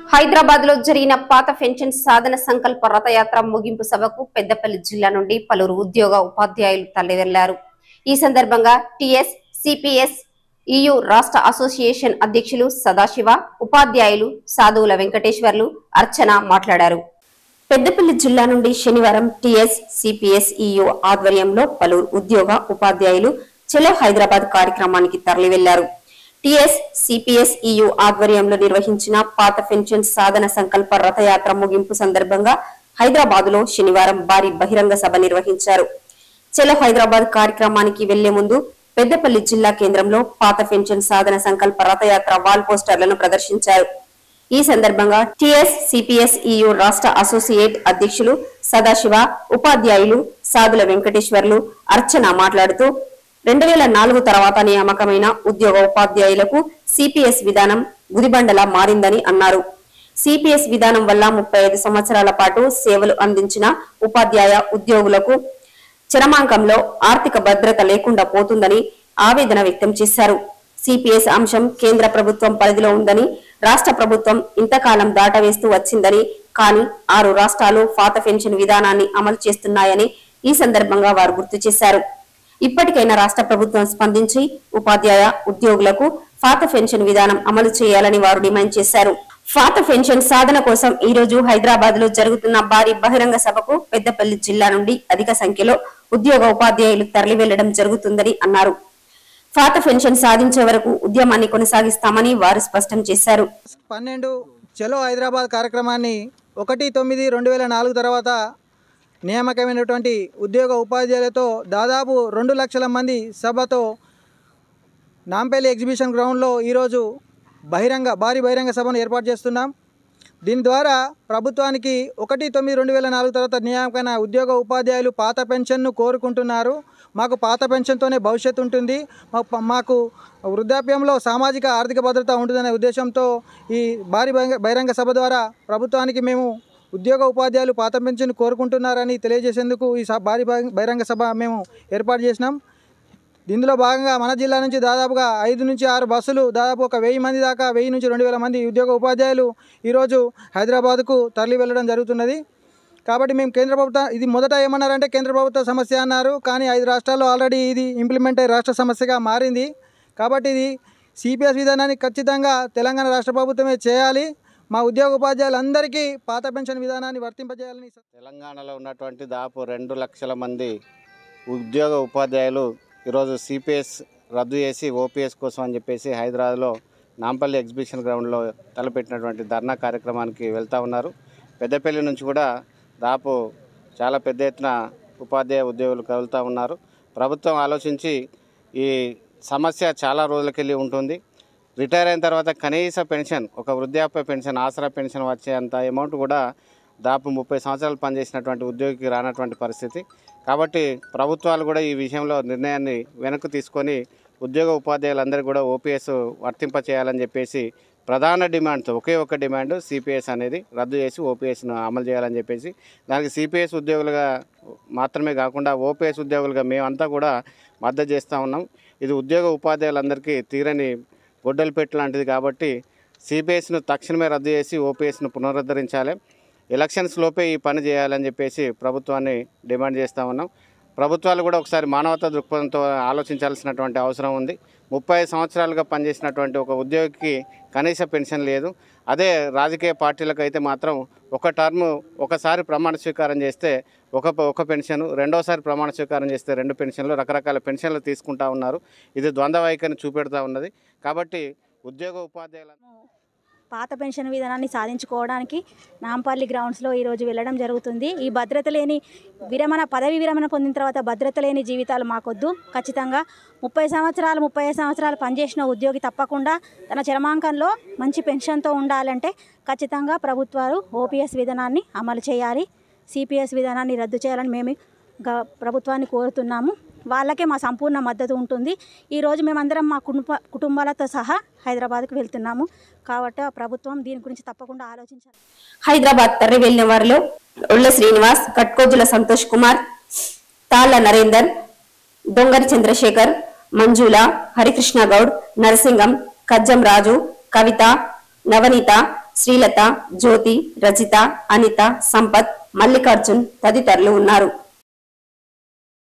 హైదరాబాద్ లో జరిగిన పాత పెన్షన్ సాధన సంకల్ప రథయాత్ర ముగింపు సభకు పెద్దపల్లి జిల్లా నుండి పలువురు ఉద్యోగ ఉపాధ్యాయులు తరలివెళ్లారు ఈ సందర్భంగా టిఎస్ సిపిఎస్ ఈయు రాష్ట్ర అసోసియేషన్ అధ్యక్షులు సదాశివ ఉపాధ్యాయులు సాధువుల వెంకటేశ్వర్లు అర్చన మాట్లాడారు పెద్దపల్లి జిల్లా నుండి శనివారం టిఎస్ సిపిఎస్ ఈయు ఆధ్వర్యంలో పలువురు ఉద్యోగ ఉపాధ్యాయులు చెలో హైదరాబాద్ కార్యక్రమానికి తరలి వెళ్లారు టిఎస్ సిపిఎస్ ఈయు ఆధ్వర్యంలో నిర్వహించిన పాత పెన్షన్ సాధన సంకల్ప రథయాత్ర ముగింపు సందర్భంగా హైదరాబాద్ లో శనివారం భారీ బహిరంగ సభ నిర్వహించారు చెలో హైదరాబాద్ కార్యక్రమానికి వెళ్లే ముందు పెద్దపల్లి జిల్లా కేంద్రంలో పాత పెన్షన్ సాధన సంకల్ప రథయాత్ర వాల్ పోస్టర్లను ప్రదర్శించారు ఈ సందర్భంగా టిఎస్ సిపిఎస్ ఈయు రాష్ట్ర అసోసియేట్ అధ్యక్షులు సదాశివ ఉపాధ్యాయులు సాదుల వెంకటేశ్వర్లు అర్చన మాట్లాడుతూ రెండు వేల నాలుగు తర్వాత నియామకమైన ఉద్యోగ ఉపాధ్యాయులకు సిపిఎస్ విధానం గుదిబండలా మారిందని అన్నారు సిపిఎస్ విధానం వల్ల ముప్పై ఐదు సంవత్సరాల పాటు సేవలు అందించిన ఉపాధ్యాయ ఉద్యోగులకు చరమాంకంలో ఆర్థిక భద్రత లేకుండా పోతుందని ఆవేదన వ్యక్తం చేశారు సిపిఎస్ అంశం కేంద్ర ప్రభుత్వం పరిధిలో ఉందని రాష్ట్ర ప్రభుత్వం ఇంతకాలం దాటవేస్తూ వచ్చిందని కానీ ఆరు రాష్ట్రాలు పాత పెన్షన్ విధానాన్ని అమలు చేస్తున్నాయని ఈ సందర్భంగా వారు గుర్తు చేశారు ఇప్పటికైనా రాష్ట్ర ప్రభుత్వం స్పందించి ఉపాధ్యాయ ఉద్యోగులకు పాత పెన్షన్ విధానం అమలు చేయాలని వారు డిమాండ్ చేశారు పాత పెన్షన్ సాధన కోసం ఈ రోజు హైదరాబాద్ లో జరుగుతున్న భారీ బహిరంగ సభకు పెద్దపల్లి జిల్లా నుండి అధిక సంఖ్యలో ఉద్యోగ ఉపాధ్యాయులు తరలి వెళ్లడం జరుగుతుందని అన్నారు పాత పెన్షన్ సాధించే వరకు ఉద్యమాన్ని కొనసాగిస్తామని వారు స్పష్టం చేశారు పన్నెండు చలో హైదరాబాద్ కార్యక్రమాన్ని ఒకటి తొమ్మిది రెండు వేల నాలుగు తర్వాత నియామకమైనటువంటి ఉద్యోగ ఉపాధ్యాయులతో దాదాపు రెండు లక్షల మంది సభతో నాంపల్లి ఎగ్జిబిషన్ గ్రౌండ్లో ఈరోజు బహిరంగ భారీ బహిరంగ సభను ఏర్పాటు చేస్తున్నాం దీని ద్వారా ప్రభుత్వానికి ఒకటి తొమ్మిది రెండు వేల నాలుగు తర్వాత నియామకమైన ఉద్యోగ ఉపాధ్యాయులు పాత పెన్షన్ను కోరుకుంటున్నారు మాకు పాత పెన్షన్తోనే భవిష్యత్తు ఉంటుంది మా- మాకు వృద్ధాప్యంలో సామాజిక ఆర్థిక భద్రత ఉంటుందనే ఉద్దేశంతో ఈ భారీ బహిరంగ- బహిరంగ సభ ద్వారా ప్రభుత్వానికి మేము ఉద్యోగ ఉపాధ్యాయులు పాత పెన్షన్ కోరుకుంటున్నారని తెలియజేసేందుకు ఈ సభ భారీ బహిరంగ- బహిరంగ సభ మేము ఏర్పాటు చేసినాం దీనిలో భాగంగా మన జిల్లా నుంచి దాదాపుగా ఐదు నుంచి ఆరు బస్సులు దాదాపు ఒక వెయ్యి మంది దాకా వెయ్యి నుంచి రెండు వేల మంది ఉద్యోగ ఉపాధ్యాయులు ఈరోజు హైదరాబాద్కు తరలి వెళ్ళడం జరుగుతున్నది కాబట్టి మేము కేంద్ర ప్రభుత్వం ఇది మొదట ఏమన్నారంటే కేంద్ర ప్రభుత్వ సమస్య అన్నారు కానీ ఐదు రాష్ట్రాల్లో ఆల్రెడీ ఇది ఇంప్లిమెంట్ అయ్యి రాష్ట్ర సమస్యగా మారింది కాబట్టి ఇది సిపిఎస్ విధానాన్ని ఖచ్చితంగా తెలంగాణ రాష్ట్ర ప్రభుత్వమే చేయాలి మా ఉద్యోగ ఉపాధ్యాయులందరికీ పాత పెన్షన్ విధానాన్ని వర్తింపజేయాలని తెలంగాణలో ఉన్నటువంటి దాదాపు రెండు లక్షల మంది ఉద్యోగ ఉపాధ్యాయులు ఈరోజు సిపిఎస్ రద్దు చేసి ఓపీఎస్ కోసం అని చెప్పేసి హైదరాబాద్లో నాంపల్లి ఎగ్జిబిషన్ గ్రౌండ్లో తలపెట్టినటువంటి ధర్నా కార్యక్రమానికి వెళ్తూ ఉన్నారు పెద్దపల్లి నుంచి కూడా దాదాపు చాలా పెద్ద ఎత్తున ఉపాధ్యాయ ఉద్యోగులు కదులుతూ ఉన్నారు ప్రభుత్వం ఆలోచించి ఈ సమస్య చాలా రోజులకెళ్ళి ఉంటుంది రిటైర్ అయిన తర్వాత కనీస పెన్షన్ ఒక వృద్ధాప్య పెన్షన్ ఆసరా పెన్షన్ వచ్చేంత అమౌంట్ కూడా దాదాపు ముప్పై సంవత్సరాలు పనిచేసినటువంటి ఉద్యోగికి రానటువంటి పరిస్థితి కాబట్టి ప్రభుత్వాలు కూడా ఈ విషయంలో నిర్ణయాన్ని వెనక్కి తీసుకొని ఉద్యోగ ఉపాధ్యాయులందరికీ కూడా ఓపీఎస్ వర్తింప చేయాలని చెప్పేసి ప్రధాన డిమాండ్తో ఒకే ఒక డిమాండ్ సిపిఎస్ అనేది రద్దు చేసి ఓపీఎస్ను అమలు చేయాలని చెప్పేసి దానికి సిపిఎస్ ఉద్యోగులుగా మాత్రమే కాకుండా ఓపీఎస్ ఉద్యోగులుగా మేమంతా కూడా మద్దతు చేస్తూ ఉన్నాం ఇది ఉద్యోగ ఉపాధ్యాయులందరికీ తీరని గొడ్డలు పెట్టు లాంటిది కాబట్టి సిపిఎస్ను తక్షణమే రద్దు చేసి ఓపీఎస్ను పునరుద్ధరించాలి ఎలక్షన్స్ లోపే ఈ పని చేయాలని చెప్పేసి ప్రభుత్వాన్ని డిమాండ్ చేస్తూ ఉన్నాం ప్రభుత్వాలు కూడా ఒకసారి మానవతా దృక్పథంతో ఆలోచించాల్సినటువంటి అవసరం ఉంది ముప్పై సంవత్సరాలుగా పనిచేసినటువంటి ఒక ఉద్యోగికి కనీస పెన్షన్ లేదు అదే రాజకీయ పార్టీలకు అయితే మాత్రం ఒక టర్మ్ ఒకసారి ప్రమాణ స్వీకారం చేస్తే ఒక ఒక పెన్షన్ రెండోసారి ప్రమాణ స్వీకారం చేస్తే రెండు పెన్షన్లు రకరకాల పెన్షన్లు తీసుకుంటా ఉన్నారు ఇది ద్వంద్వ వైఖరిని చూపెడతా ఉన్నది కాబట్టి ఉద్యోగ ఉపాధ్యాయుల పాత పెన్షన్ విధానాన్ని సాధించుకోవడానికి నాంపల్లి గ్రౌండ్స్లో ఈరోజు వెళ్ళడం జరుగుతుంది ఈ భద్రత లేని విరమణ పదవి విరమణ పొందిన తర్వాత భద్రత లేని జీవితాలు మాకొద్దు ఖచ్చితంగా ముప్పై సంవత్సరాలు ముప్పై ఐదు సంవత్సరాలు పనిచేసిన ఉద్యోగి తప్పకుండా తన చరమాంకంలో మంచి పెన్షన్తో ఉండాలంటే ఖచ్చితంగా ప్రభుత్వాలు ఓపీఎస్ విధానాన్ని అమలు చేయాలి సిపిఎస్ విధానాన్ని రద్దు చేయాలని మేము గ- ప్రభుత్వాన్ని కోరుతున్నాము వాళ్ళకే మా సంపూర్ణ మద్దతు ఉంటుంది ఈరోజు మేమందరం మా కుటుంబ కుటుంబాలతో సహా హైదరాబాద్కు వెళ్తున్నాము కాబట్టి ఆ ప్రభుత్వం దీని గురించి తప్పకుండా ఆలోచించాలి హైదరాబాద్ తరలి వెళ్లిన వారిలో ఉళ్ళ శ్రీనివాస్ కట్కోజుల సంతోష్ కుమార్ తాళ్ల నరేందర్ దొంగరి చంద్రశేఖర్ మంజుల హరికృష్ణ గౌడ్ నరసింగం కజ్జం రాజు కవిత నవనీత శ్రీలత జ్యోతి రజిత అనిత సంపత్ మల్లికార్జున్ తదితరులు ఉన్నారు